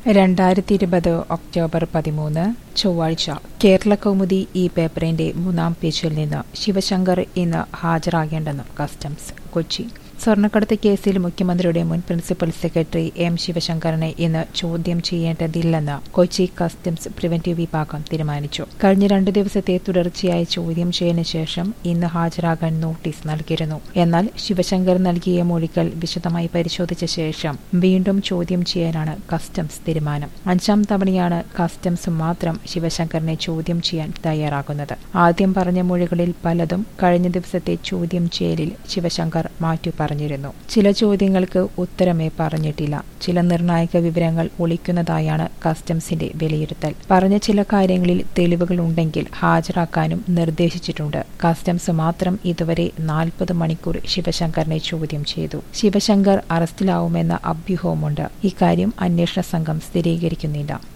രണ്ടായിരത്തി ഇരുപത് ഒക്ടോബർ പതിമൂന്ന് ചൊവ്വാഴ്ച കേരള കൗമുദി ഈ പേപ്പറിന്റെ മൂന്നാം പേജിൽ നിന്ന് ശിവശങ്കർ ഇന്ന് ഹാജരാകേണ്ടെന്ന് കസ്റ്റംസ് കൊച്ചി സ്വർണ്ണക്കടത്ത് കേസിൽ മുഖ്യമന്ത്രിയുടെ മുൻ പ്രിൻസിപ്പൽ സെക്രട്ടറി എം ശിവശങ്കറിനെ ഇന്ന് ചോദ്യം ചെയ്യേണ്ടതില്ലെന്ന് കൊച്ചി കസ്റ്റംസ് പ്രിവന്റീവ് വിഭാഗം തീരുമാനിച്ചു കഴിഞ്ഞ രണ്ടു ദിവസത്തെ തുടർച്ചയായ ചോദ്യം ചെയ്യലിന് ശേഷം ഇന്ന് ഹാജരാകാൻ നോട്ടീസ് നൽകിയിരുന്നു എന്നാൽ ശിവശങ്കർ നൽകിയ മൊഴികൾ വിശദമായി പരിശോധിച്ച ശേഷം വീണ്ടും ചോദ്യം ചെയ്യാനാണ് കസ്റ്റംസ് തീരുമാനം അഞ്ചാം തവണയാണ് കസ്റ്റംസ് മാത്രം ശിവശങ്കറിനെ ചോദ്യം ചെയ്യാൻ തയ്യാറാകുന്നത് ആദ്യം പറഞ്ഞ മൊഴികളിൽ പലതും കഴിഞ്ഞ ദിവസത്തെ ചോദ്യം ചെയ്യലിൽ ശിവശങ്കർ മാറ്റി പറഞ്ഞിരുന്നു ചില ചോദ്യങ്ങൾക്ക് ഉത്തരമേ പറഞ്ഞിട്ടില്ല ചില നിർണായക വിവരങ്ങൾ ഒളിക്കുന്നതായാണ് കസ്റ്റംസിന്റെ വിലയിരുത്തൽ പറഞ്ഞ ചില കാര്യങ്ങളിൽ തെളിവുകൾ ഉണ്ടെങ്കിൽ ഹാജരാക്കാനും നിർദ്ദേശിച്ചിട്ടുണ്ട് കസ്റ്റംസ് മാത്രം ഇതുവരെ നാൽപ്പത് മണിക്കൂർ ശിവശങ്കറിനെ ചോദ്യം ചെയ്തു ശിവശങ്കർ അറസ്റ്റിലാവുമെന്ന അഭ്യൂഹവുമുണ്ട് ഇക്കാര്യം അന്വേഷണ സംഘം സ്ഥിരീകരിക്കുന്നില്ല